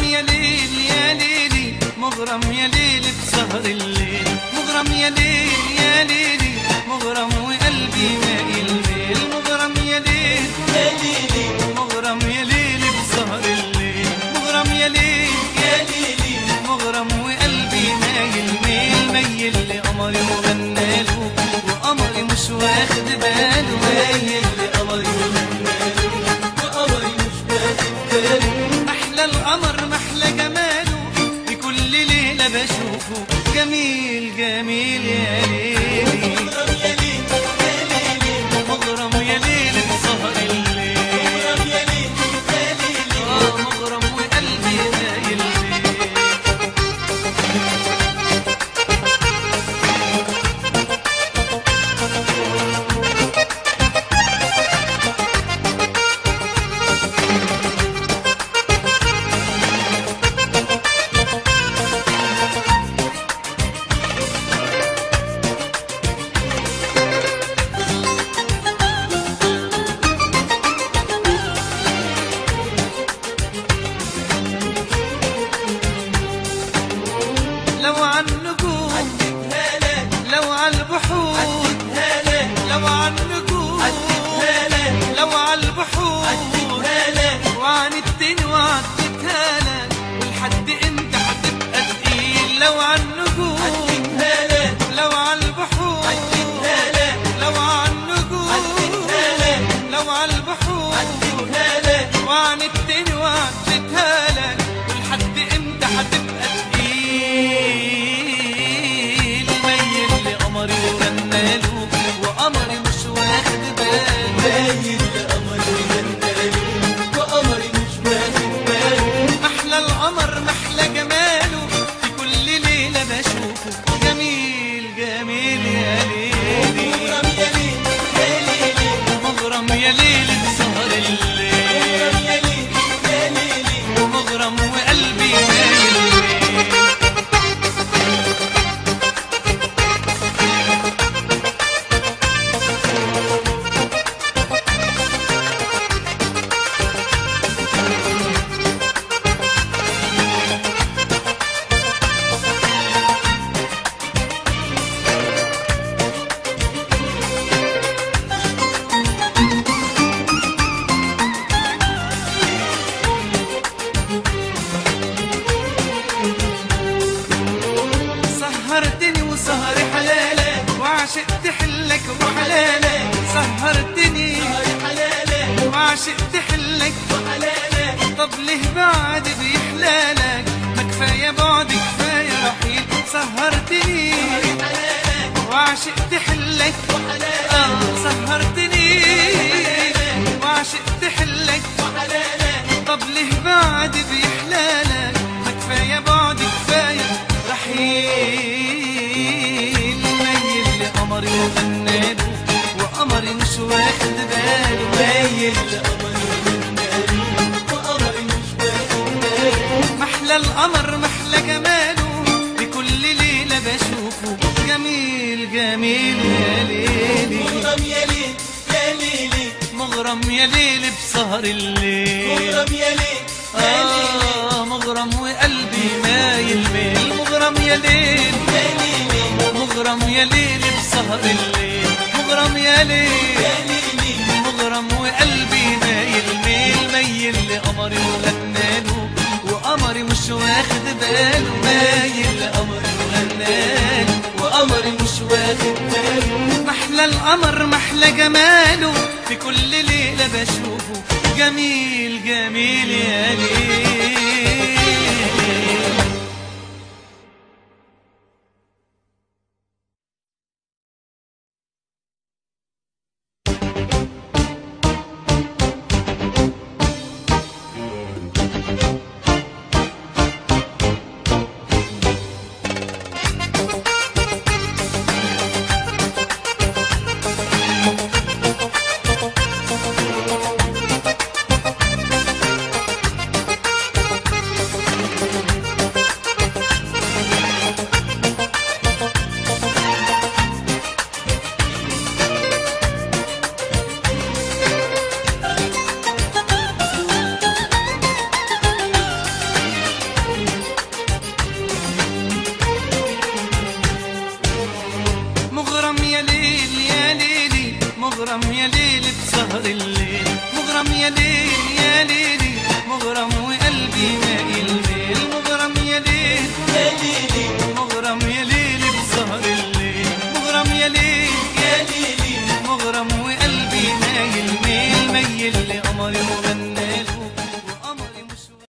يا ليل يا ليلي مغرم يا ليل بسهر الليل مغرم يا ليل يا ليلي مغرم وقلبي مايل ميل مغرم يا ليل يا ليلي مغرم يا ليل بسهر الليل مغرم يا ليل يا ليلي مغرم وقلبي مايل ميل ميل لقمري وغناله وقمري مش واخد باله مايل لقمري وغناله وقمري مش واخد باله محلى القمر محلى جماله في كل ليلة بشوفه جميل جميل يا ليلي مغرم يا ليل يا ليلي مغرم يا ليل بسهر الليل مغرم يا ليل يا ليلي آه مغرم وقلبي مايل ليه لو عن نجوم لو عن البحور لو عن نجوم لو عن البحور وعن الدين وعدتها لك ولحد امتى هتبقى تقيل لو عن نجوم لو عن البحور لو عن نجوم لو عن البحور وعن الدين وعدتها لك ولحد امتى هتبقى تقيل ميل لقمري وغناله وقمري مش واخد باله ميل لقمري وغناله وقمري مش واخد باله محلى القمر محلى جماله في كل ليلة بشوفه جميل جميل يا ليلي مغرم يا ليل يا ليلي مغرم يا ليلي بسهر الليل مغرم يا ليل يا ليلي مغرم وقلبي مايل ليه سهرتني وسهري حلالة وعشقت حلك وحلالة سهرتني وعشقت حلك وحلالة طب ليه بعد بيحلالك ما كفاية بعد كفاية رحيل سهرتني وعشقت حلك آه سهرتني وعشقت حلك طب ليه بعد بيحلالك ما كفاية بعد كفاية رحيل ميل لقمري وغناله وقمري مش واخد باله ميل لقمري وغناله وقمري مش واخد باله محلى القمر محلى جماله بكل ليلة بشوفه جميل جميل يا ليلي مغرم يا ليل يا ليلي مغرم يا ليل بسهر الليل مغرم يا ليل يا ليلي آه مغرم وقلبي مايل ميل مغرم يا ليل يا ليلي مغرم يا ليل بسهر الليل مغرم يا ليل يا ليلي مغرم وقلبي مايل ميل ميل لقمري وغناله وقمري مش واخد باله مايل لقمري وغناله وقمري مش واخد باله محلى القمر محلى جماله في كل ليلة بشوفه جميل جميل يا ليل يا ليل